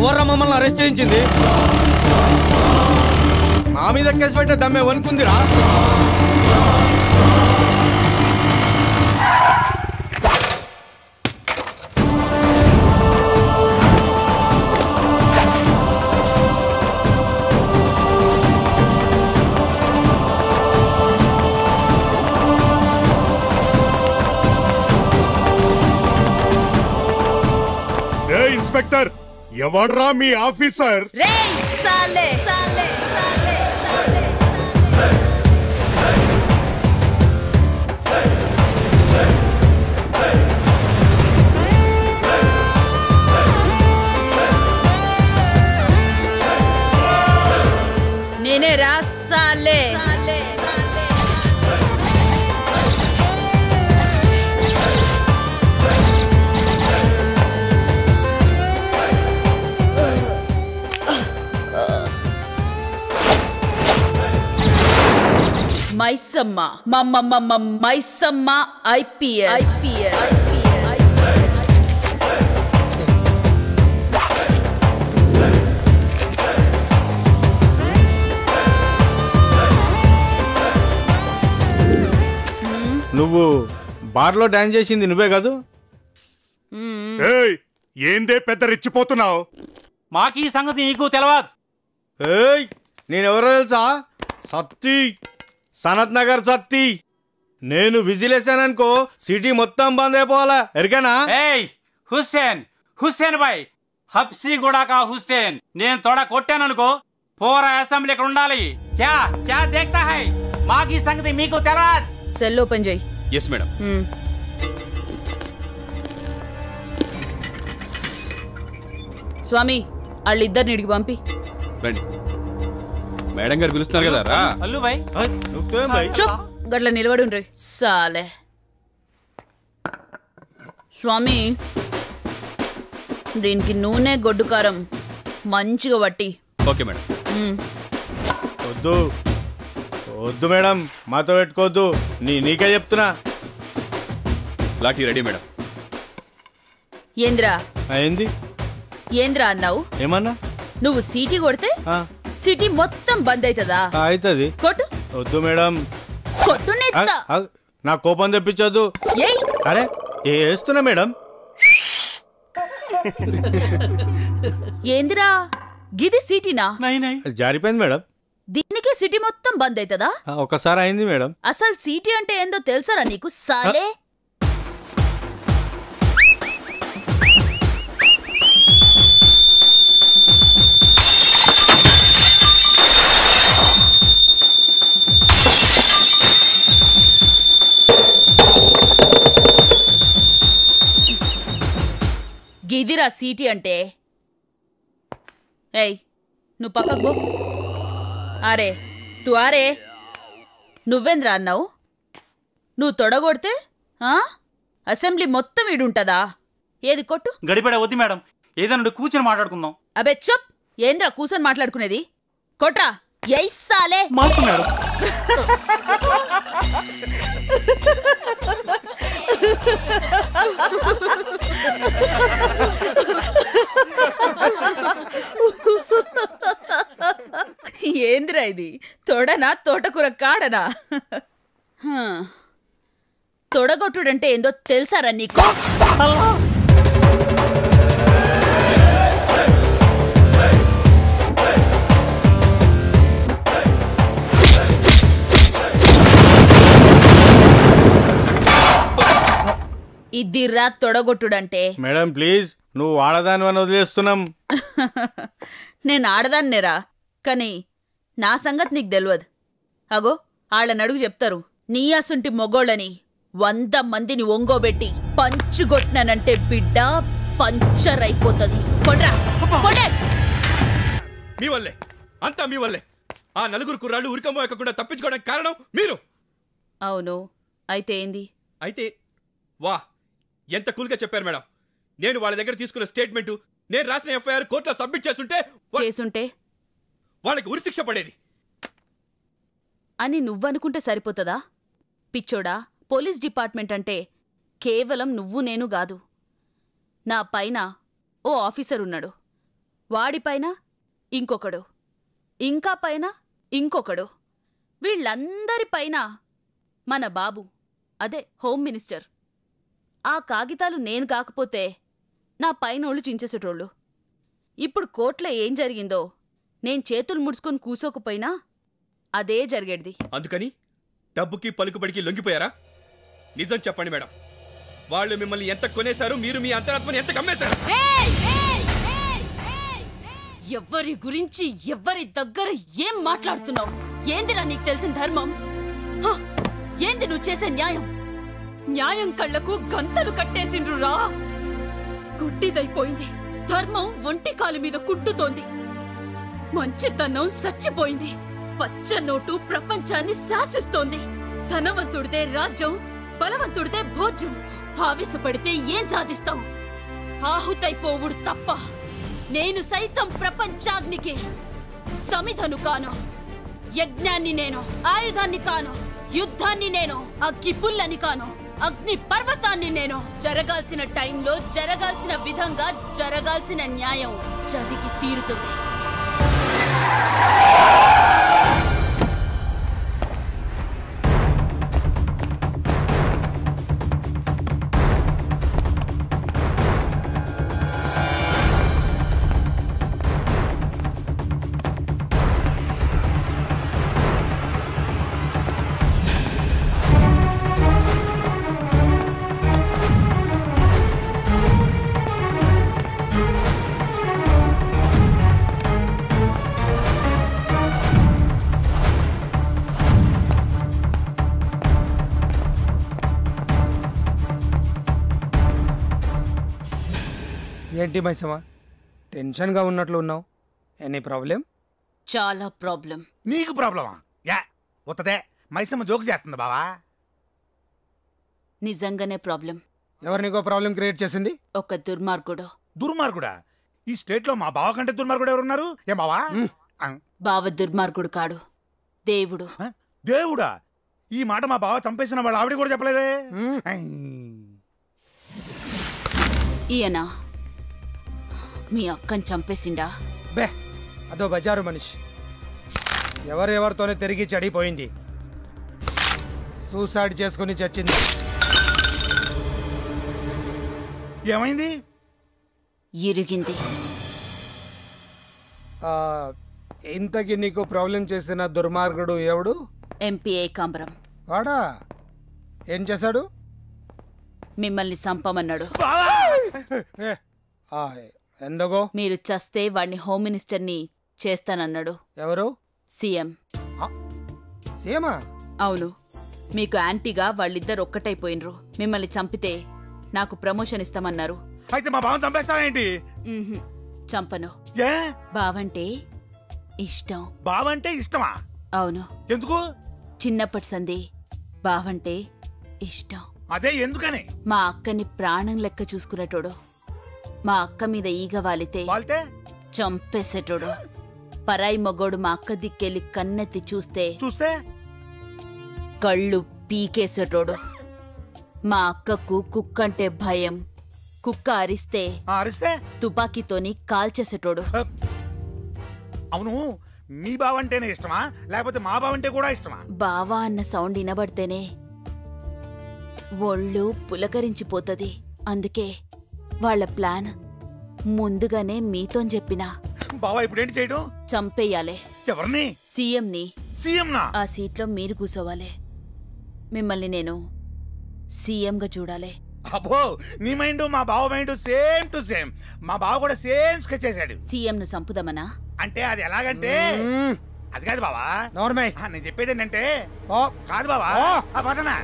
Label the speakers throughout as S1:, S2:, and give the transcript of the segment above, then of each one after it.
S1: ఎవర్రా మమ్మల్ని అరెస్ట్ చేయించింది
S2: మా మీద కేసు పెట్టే దమ్మే వనుకుందిరా
S3: ఏ ఇన్స్పెక్టర్ ఎవడ్రా మీ ఆఫీసర్
S4: రేయ్ సాలే సాలే సాలే సాలే నేనే రా సాలే మైసమ్మ మమ్మ మైసమ్మ ఐపీఎస్ ఐపీఎస్
S2: నువ్వు బార్లో డాన్స్ చేసింది నువ్వే కాదు
S3: ఏయ్ ఏందే పెద్ద రెచ్చిపోతున్నావు
S1: మాకు ఈ సంగతి నీకు తెలియదు
S2: ఏయ్ నేనెవరో తెలుసా సత్తి సనత్ నగర్ సత్తి నేను విజిలేసాననుకో సిటీ మొత్తం బంద్ అయిపోవాలా ఎరికేనా
S1: ఏయ్ హుస్సేన్ హుస్సేన్ బాయ్ హబ్సీ గుడాకా హుస్సేన్ నేను తొడ కొట్టాననుకో పోరా అసెంబ్లీ ఇక్కడ ఉండాలి క్యా క్యా దేక్తా హై మాకు ఈ సంగతి మీకు తెలియదు
S4: సెల్ ఓపెన్ చేయి
S1: ఎస్ మేడం
S4: మ్మ్. స్వామి వాళ్ళిద్దరిని ఇడికి పంపి
S5: రండి మేడం గారు పిలుస్తున్నారు కదా రా
S1: అల్లు బాయ్
S2: నువ్వేం భయ్
S4: చుప్ గట్ల నిలబడి ఉండ్రి సాలే స్వామి దీనికి నూనె గొడ్డు కారం మంచిగా పట్టి
S5: ఓకే మేడం
S4: మ్మ్.
S2: వద్దు వద్దు మేడం మాతో పెట్టుకోవద్దు నీ నీకే చెప్తున్నా
S5: లాఠీ రెడీ మేడం
S4: ఏంద్రా
S2: అయింది
S4: ఏంద్రా అన్నావు
S2: ఏమన్నా
S4: నువ్వు సీటీ కొడితే
S2: ఆ,
S4: సిటీ మొత్తం బంద్ అవుతుందా
S2: ఆ, అవుతుంది
S4: కొట్టు
S2: వద్దు మేడం
S4: కొట్టు
S2: ఆ,
S4: నెత్త
S2: ఆ, నా కోపం తెప్పించొద్దు
S4: ఏయ్
S2: అరే ఏ వేస్తున్నా మేడం
S4: ఏందిరా గిది సిటీనా
S1: నై నై
S2: జారిపోయింది మేడం
S4: దీనికే సిటీ మొత్తం బంద్ అవుతుందా
S2: ఆ, ఒకసారి అయింది మేడం
S4: అసలు సిటీ అంటే ఏందో తెలుసారా నీకు సాలే గిదిరా సీటీ అంటే ఏయ్ నువ్వు పక్కకు పో అరే తు అరే నువ్వేంద్రా అన్నావు నువ్వు తొడగొడితే ఆ? అసెంబ్లీ మొత్తం ఈడుంటదా ఏది కొట్టు
S1: గడిపడ వద్దు మేడం ఏదన్నా కూర్చొని మాట్లాడుకుందాం
S4: అబే చెప్ ఏంద్రా కూర్చొని మాట్లాడుకునేది కొట్రా ఎయిస్సాలే
S1: మాకు మేడం
S4: ఏందిరా ఇది తొడనా తోటకూర కాడనా హ. తొడగొట్టుడంటే ఏందో తెలుసారా నీకు ఇదిరా తొడగొట్టుడంటే
S2: మేడం ప్లీజ్ నువ్వు వాడదాని అని వదిలేస్తున్నాం
S4: నేను ఆడదాన్నేరా కానీ నా సంగతి నీకు తెలియదు అగో ఆళ్ళని అడుగు చెప్తారు నీ అసుంటి మొగోళ్ళని వంద మందిని ఒంగోబెట్టి పంచుగొట్టినానంటే బిడ్డ పంచర్ అయిపోతుంది కొడ్రా కొడే
S5: మీ వల్లే అంతా మీ వల్లే ఆ నలుగురు కుర్రాళ్ళు ఉరికమ్మ ఎక్కకుండా తప్పించుకోవడానికి కారణం మీరు
S4: అవును అయితే ఏంది
S5: అయితే వా ఎంత కూల్గా చెప్పారు మేడం నేను వాళ్ళ దగ్గర తీసుకున్న స్టేట్మెంట్ నేను రాసిన ఎఫ్ఐఆర్ కోర్టులో సబ్మిట్ చేస్తుంటే వా-
S4: చేసుంటే
S5: వాళ్ళకి ఉరిశిక్ష పడేది
S4: అని నువ్వనుకుంటే సరిపోతుందా పిచ్చోడా పోలీస్ డిపార్ట్మెంట్ అంటే కేవలం నువ్వు నేను గాదు నా పైన ఓ ఆఫీసర్ ఉన్నాడు వాడిపైన ఇంకొకడు ఇంకా పైన ఇంకొకడు వీళ్ళందరిపైన మన బాబు అదే హోమ్ మినిస్టర్ ఆ కాగితాలు నేను కాకపోతే నా పైనోళ్ళు చించేసేటోళ్ళు ఇప్పుడు కోర్టులో ఏం జరిగిందో నేను చేతులు ముడుచుకొని కూర్చోకపోయినా అదే జరిగేది
S5: అందుకని డబ్బుకి పలుకుబడికి లొంగిపోయారా నిజం చెప్పండి మేడం వాళ్ళు మిమ్మల్ని ఎంత కొనేశారు మీరు మీ అంతరాత్మని ఎంత కమ్మేశారు
S4: ఎవ్వరి గురించి ఎవ్వరి దగ్గర ఏం మాట్లాడుతున్నావు ఏందిరా నీకు తెలిసిన ధర్మం హ! ఏంది నువ్వు చేసే న్యాయం న్యాయం కళ్ళకు గంతలు కట్టేసిండ్రురా గుడ్డిదైపోయింది ధర్మం ఒంటి కాలు మీద కుంటుతోంది మంచితనం సచ్చిపోయింది పచ్చ నోటు ప్రపంచాన్ని శాసిస్తోంది ధనవంతుడిదే రాజ్యం బలవంతుడిదే భోజ్యం ఆవేశపడితే ఏం సాధిస్తావు ఆహుతైపోవుడు తప్ప నేను సైతం ప్రపంచాగ్నికి సమిధను కాను యజ్ఞాన్ని నేను ఆయుధాన్ని కాను యుద్ధాన్ని నేను అగ్గి పుల్లని కాను అగ్ని పర్వతాన్ని నేను జరగాల్సిన టైంలో జరగాల్సిన విధంగా జరగాల్సిన న్యాయం జరిగి తీరుతుంది
S6: ఏంటి మైసమ్మా టెన్షన్గా ఉన్నట్లు ఉన్నావు ఎనీ ప్రాబ్లం
S4: చాలా ప్రాబ్లం
S3: నీకు ప్రాబ్లమా యా ఉత్తదే మైసమ్మ జోక్ చేస్తుంది బావా
S4: నిజంగానే ప్రాబ్లం
S6: ఎవరు నీకో ప్రాబ్లం క్రియేట్ చేసింది
S4: ఒక దుర్మార్గుడు
S3: దుర్మార్గుడా ఈ స్టేట్ లో మా బావ కంటే దుర్మార్గుడు ఎవరున్నారు ఏం బావా ఆ,
S4: బావ దుర్మార్గుడు కాడు దేవుడు
S3: ఆ? దేవుడా ఈ మాట మా బావ చంపేసిన వాళ్ళ ఆవిడ కూడా చెప్పలేదే
S6: మ్మ్.
S3: ఐ.
S4: ఈయన మీ అక్కని చంపేసిండా
S6: బే అదో బజారు మనిషి ఎవరెవరితోనే తిరిగి చెడిపోయింది సూసైడ్ చేసుకుని చచ్చింది
S3: ఏమైంది
S4: ఇరిగింది
S6: ఆ, ఇంతకి నీకు ప్రాబ్లం చేసిన దుర్మార్గుడు ఎవడు
S4: ఎంపీ ఏకాంబరం
S6: వాడా ఏం చేశాడు
S4: మిమ్మల్ని చంపమన్నాడు
S6: ఏ, ఆ, ఎందుకో
S4: మీరు చస్తే వాడిని హోమ్ మినిస్టర్ని చేస్తానన్నాడు
S6: ఎవరు
S4: సీఎం
S6: సీఎమా
S4: అవును మీకు యాంటీగా వాళ్ళిద్దరు ఒక్కటైపోయినరు మిమ్మల్ని చంపితే నాకు ప్రమోషన్ ఇస్తామన్నారు
S3: అయితే మా బావని చంపేస్తావేంటి
S4: ఉహుం, చంపను
S3: ఏ
S4: బావంటే ఇష్టం
S3: బావంటే ఇష్టమా
S4: అవును
S3: ఎందుకు
S4: చిన్నప్పటి సంది బావంటే ఇష్టం
S3: అదే ఎందుకని
S4: మా అక్కని ప్రాణం లెక్క చూసుకునేటోడు మా అక్క మీద ఈగ వాలితే
S3: వాళ్తే
S4: చంపేసేటోడు పరాయి మొగోడు మా అక్క దిక్కెళ్ళి కన్నెత్తి చూస్తే
S3: చూస్తే
S4: కళ్ళు పీకేసేటోడు మా అక్కకు కుక్కంటే భయం కుక్క అరిస్తే
S3: ఆ, అరిస్తే
S4: తుపాకీతోని కాల్చేసేటోడు
S3: ఆ, అవును మీ బావంటేనే ఇష్టమా లేకపోతే మా బావంటే కూడా ఇష్టమా
S4: బావా అన్న సౌండ్ వినబడితేనే ఒళ్ళు పులకరించిపోతది అందుకే వాళ్ళ ప్లాన్ ముందుగానే మీతో చెప్పినా
S3: బావా ఇప్పుడు ఏంటి చేయడం
S4: చంపేయాలే
S3: ఎవరిని
S4: సీఎంని
S3: సీఎం నా
S4: ఆ సీట్లో మీరు కూసోవాలి మిమ్మల్ని నేను సీఎంగా చూడాలి
S3: అబ్బో నీ మైండ్ మా బావ మైండ్ సేమ్ టు సేమ్ మా బావ కూడా సేమ్ స్కెచ్ చేశాడు
S4: సీఎంను చంపుదామనా
S3: అంటే అది ఎలాగంటే
S6: మ్మ్.
S3: అది కాదు బావా
S6: నోర్మై
S3: ఆ, నేను చెప్పేది ఏంటంటే
S6: ఓ
S3: కాదు బావా
S6: ఓ.
S3: ఆ పదనా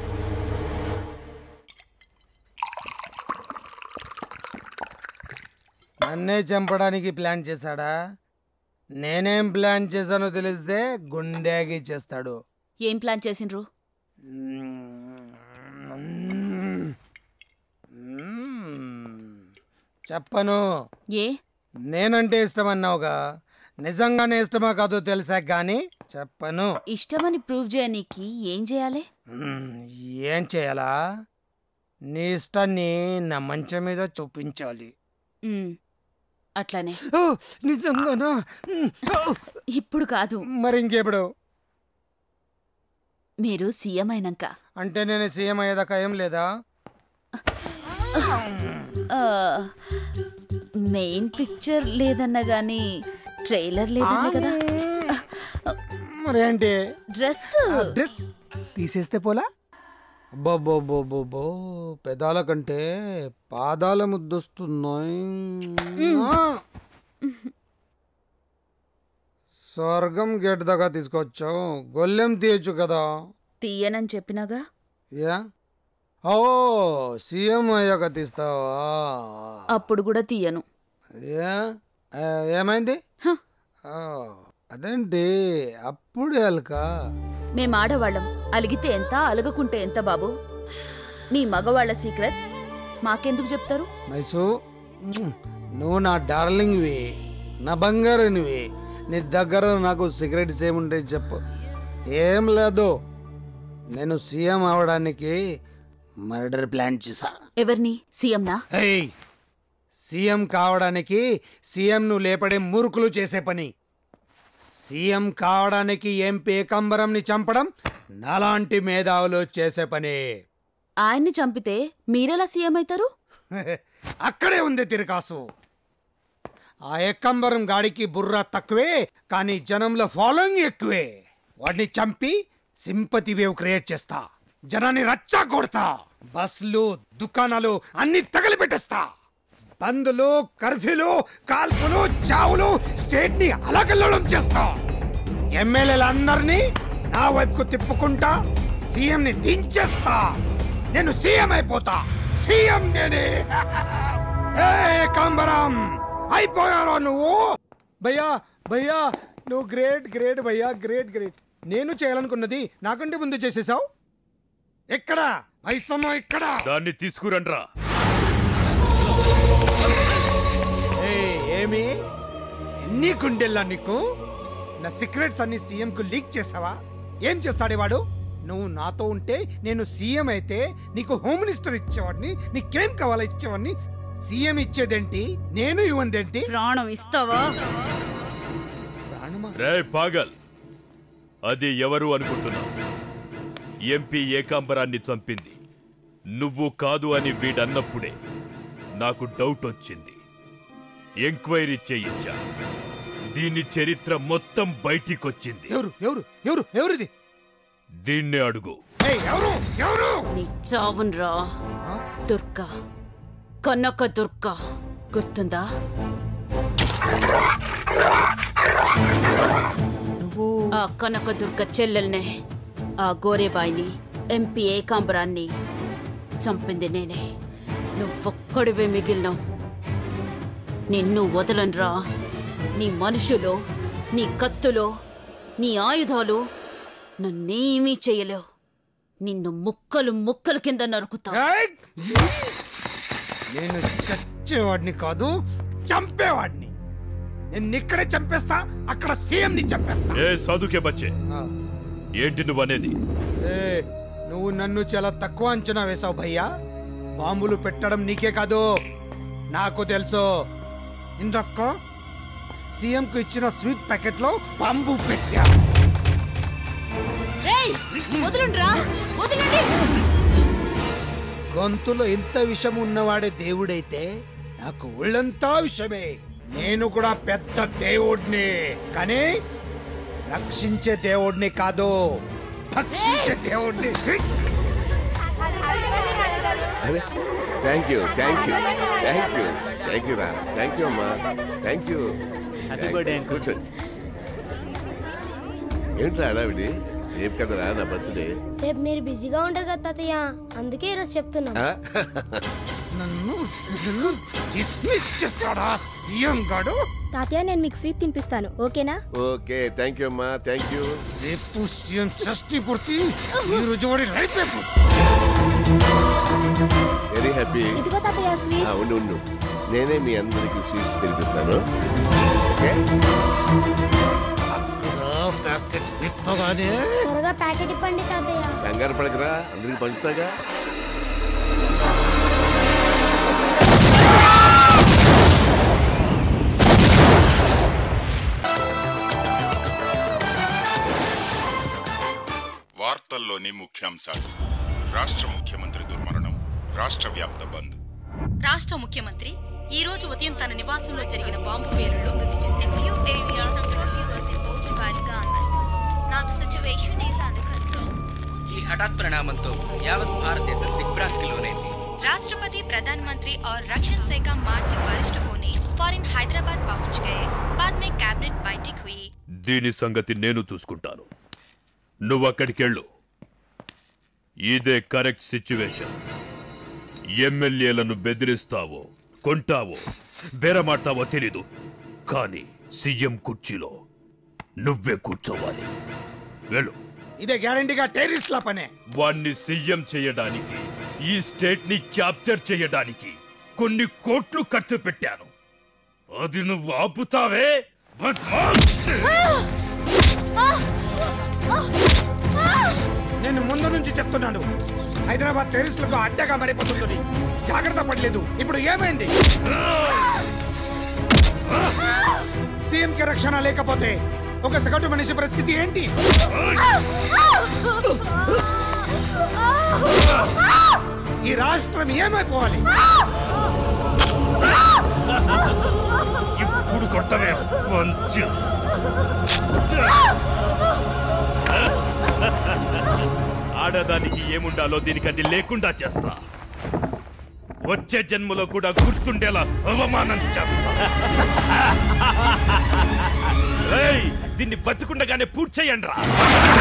S6: నన్నే చంపడానికి ప్లాన్ చేశాడా నేనేం ప్లాన్ చేశానో తెలిస్తే గుండెకి చేస్తాడు
S4: ఏం ప్లాన్ చేసిండ్రు
S6: చెప్పను
S4: ఏ
S6: నేనంటే ఇష్టమన్నావుగా నిజంగానే ఇష్టమా కాదో తెలుసా కానీ చెప్పను
S4: ఇష్టమని ప్రూవ్ చేయనీకి ఏం చేయాలి
S6: మ్మ్, ఏం చేయాలా నీ ఇష్టాన్ని నా మంచం మీద చూపించాలి
S4: ఉమ్, అట్లానే
S6: ఓ, నిజంగానా ఉమ్, ఓ,
S4: ఇప్పుడు కాదు
S6: మరి ఇంకెప్పుడు
S4: మీరు సీఎం అయినాక
S6: అంటే నేను సీఎం అయ్యేదాకా ఏం లేదా
S4: ఆ, మెయిన్ పిక్చర్ లేదన్నా గానీ ట్రైలర్ లేదన్నా కదా
S6: మరి ఏంటి
S4: డ్రెస్
S6: డ్రెస్ తీసేస్తే పోలా అబ్బబ్బబ్బబ్బబ్బో పెదాల కంటే పాదాల ముద్దొస్తున్నాయి ఆ! స్వర్గం గేట్ దాకా తీసుకొచ్చావు గొల్లెం తీయచ్చు కదా
S4: తీయనని చెప్పినాగా
S6: యా ఓ సీఎం అయ్యాక తీస్తావా
S4: అప్పుడు కూడా తీయను
S6: ఏ ఏ, ఏమైంది
S4: హ.
S6: ఓ, అదేంటి అప్పుడు అల్క
S4: మేం ఆడవాళ్ళం అలిగితే ఎంత అలగకుంటే ఎంత బాబు మీ మగవాళ్ళ సీక్రెట్స్ మాకెందుకు చెప్తారు
S6: మైసు నువ్వు నా డార్లింగ్వి నా బంగారునివి నీ దగ్గర నాకు సిగరెట్స్ ఏముంటాయి చెప్పు ఏం లేదు నేను సీఎం అవడానికి మర్డర్ ప్లాన్ చేశా
S4: ఎవరిని సీఎంనా
S6: ఏయ్ సీఎం కావడానికి సీఎంను లేపడే మూర్ఖులు చేసే పని సీఎం కావడానికి ఎంపీ ఏకాంబరంని చంపడం నాలాంటి మేధావులు చేసే పని
S4: ఆయన్ని చంపితే మీరెలా సీఎం అవుతారు
S6: అక్కడే ఉంది తిరకాసు ఆ ఏకంబరం గాడికి బుర్ర తక్కువే కానీ జనంలో ఫాలోయింగ్ ఎక్కువే వాడిని చంపి సింపతి వేవ్ క్రియేట్ చేస్తా జనాన్ని రచ్చా కొడతా బస్లు దుకాణాలు అన్ని తగలబెట్టేస్తా బందులు కర్ఫ్యూలు కాల్పులు చావులు స్టేట్ ని అలకల్లోలం చేస్తా ఎమ్మెల్యేలందరినీ నా వైపుకు తిప్పుకుంటా సీఎం ని దించేస్తా నేను సీఎం అయిపోతా సీఎం నేనే ఏ కాంబరం అయిపోయారో నువ్వు భయ్యా భయ్యా నువ్వు గ్రేట్ గ్రేట్ భయ్యా గ్రేట్ గ్రేట్ నేను చేయాలనుకున్నది నాకంటే ముందు చేసేసావు ఎక్కడ వైసమ్మ ఇక్కడ
S7: దాన్ని తీసుకురండ్రా
S6: ఏయ్, ఏమి ఎన్ని గుండెల్లా నీకు నా సీక్రెట్స్ అన్ని సీఎం కు లీక్ చేసావా ఏం చేస్తాడే వాడు నువ్వు నాతో ఉంటే నేను సీఎం అయితే నీకు హోమ్ మినిస్టర్ ఇచ్చేవాడిని నీకేం కావాలో ఇచ్చేవాడిని సీఎం ఇచ్చేదేంటి నేను ఇవ్వందేంటి
S4: ప్రాణం ఇస్తావా
S6: ప్రాణమా
S7: రే పాగల్ అది ఎవరు అనుకుంటున్నావు ఎంపీ ఏకాంబరాన్ని చంపింది నువ్వు కాదు అని వీడన్నప్పుడే నాకు డౌట్ వచ్చింది ఎంక్వైరీ చేయించా దీని చరిత్ర మొత్తం బయటికొచ్చింది
S6: ఎవరు ఎవరు ఎవరు ఎవరిది
S7: దీన్నే అడుగు
S6: ఏయ్, ఎవరు ఎవరు
S4: నీ చావున్రా దుర్గా కనక దుర్గా గుర్తుందా
S6: నువ్వు
S4: ఆ కనక దుర్గ చెల్లెల్నే ఆ గోరేబాయిని ఎంపీ ఏకాంబరాన్ని చంపింది నేనే నువ్వొక్కడివే మిగిలినావు నిన్ను వదలనురా నీ మనుషులు నీ కత్తులు నీ ఆయుధాలు నన్నేమీ చేయలేవు నిన్ను ముక్కలు ముక్కలు కింద నరుకుతా
S6: ఏయ్! నేను చచ్చేవాడిని కాదు చంపేవాడిని నేను ఇక్కడే చంపేస్తా అక్కడ సీఎం ని చంపేస్తా
S7: ఏ సాధుకే బచ్చే
S6: ఆ,
S7: ఏంటి నువ్వనేది
S6: ఏ నువ్వు నన్ను చాలా తక్కువ అంచనా వేశావు భయ్యా బాంబులు పెట్టడం నీకే కాదు నాకు తెలుసు ఇందక్క సీఎం కు ఇచ్చిన స్వీట్ ప్యాకెట్ లో బాంబు పెట్టా
S4: రేయ్, వదలండ్రా వదలండి
S6: గొంతులో ఇంత విషం ఉన్నవాడే దేవుడైతే నాకు ఒళ్ళంతా విషమే నేను కూడా పెద్ద దేవుడిని కానీ రక్షించే దేవుడిని కాదు భక్షించే దేవుడిని
S8: అరే thank you thank you thank you thank you రా థ్యాంక్ యూ అమ్మా థ్యాంక్ యూ కూర్చోండి ఏంట్రా అడావిడి రేపు కదరా నా బర్త్డే
S9: రేపు మీరు బిజీగా ఉంటారు కదా తాతయ్య అందుకే ఈరోజు చెప్తున్నాం
S8: ఆ?
S6: నన్ను నన్ను డిస్మిస్ చేస్తాడా సీఎం గాడు
S9: తాతయ్య నేను మీకు స్వీట్ తినిపిస్తాను ఓకేనా
S8: ఓకే థ్యాంక్ యూ అమ్మా థ్యాంక్ యూ
S6: రేపు సీఎం షష్ఠి పూర్తి ఈ రోజు వాడి రేపేపు
S8: వెరీ హ్యాపీ
S9: ఇదిగో తాతయ్య స్వీట్
S8: ఉండు ఉండు నేనే మీ అందరికి స్వీట్స్ తినిపిస్తాను ఓకే
S6: ప్యాకెట్ విప్పగానే
S9: త్వరగా ప్యాకెట్ ఇవ్వండి తాతయ్య
S8: కంగారు పడకరా అందరికి పంచుతాగా
S10: వార్తల్లోని ముఖ్యాంశాలు రాష్ట్ర ముఖ్యమంత్రి దుర్మరణం రాష్ట్ర వ్యాప్త బంద్
S4: రాష్ట్ర ముఖ్యమంత్రి ఈ రోజు ఉదయం తన నివాసంలో జరిగిన బాంబు పేలుళ్లో మృతి చెందారు
S11: ఈ హఠాత్ పరిణామంతో యావత్ భారతదేశం దిగ్భ్రాంతికి లోనైంది
S12: राष्ट्रपति प्रधानमंत्री और रक्षा सेना मार्ग वरिष्ठ होने फॉरन हैदराबाद पहुंच गए बाद में कैबिनेट बैठक हुई
S7: దీని సంగతి నేను చూసుకుంటాను నువ్వు అక్కడికెళ్ళు ఇదే కరెక్ట్ సిచ్యువేషన్ ఎమ్మెల్యేలను బెదిరిస్తావో కొంటావో బేరమాడతావో తెలీదు కానీ సీఎం కుర్చీలో నువ్వే కూర్చోవాలి వెళ్ళు
S6: ఇదే గ్యారంటీగా టెర్రరిస్ట్ల పనే
S7: వాణ్ణి సీఎం చేయడానికి ఈ స్టేట్ ని క్యాప్చర్ చేయడానికి కొన్ని కోట్లు ఖర్చు పెట్టాను అది నువ్వు ఆపుతావే బద్మాష్!
S6: నేను ముందు నుంచి చెప్తున్నాను హైదరాబాద్ టెర్రరిస్టులకు అడ్డగా మారిపోతుంది జాగ్రత్త పడలేదు ఇప్పుడు ఏమైంది సీఎం కి రక్షణ లేకపోతే ఒక సగటు మనిషి పరిస్థితి ఏంటి ఈ రాష్ట్రం ఏమైపోవాలి
S7: ఇప్పుడు కొట్టవే పంచ ఆడదానికి ఏముండాలో దీనికి అది లేకుండా చేస్తా వచ్చే జన్మలో కూడా గుర్తుండేలా అవమానం చేస్తా ఏయ్, దీన్ని బతుకుండగానే పూర్తి చేయండి రా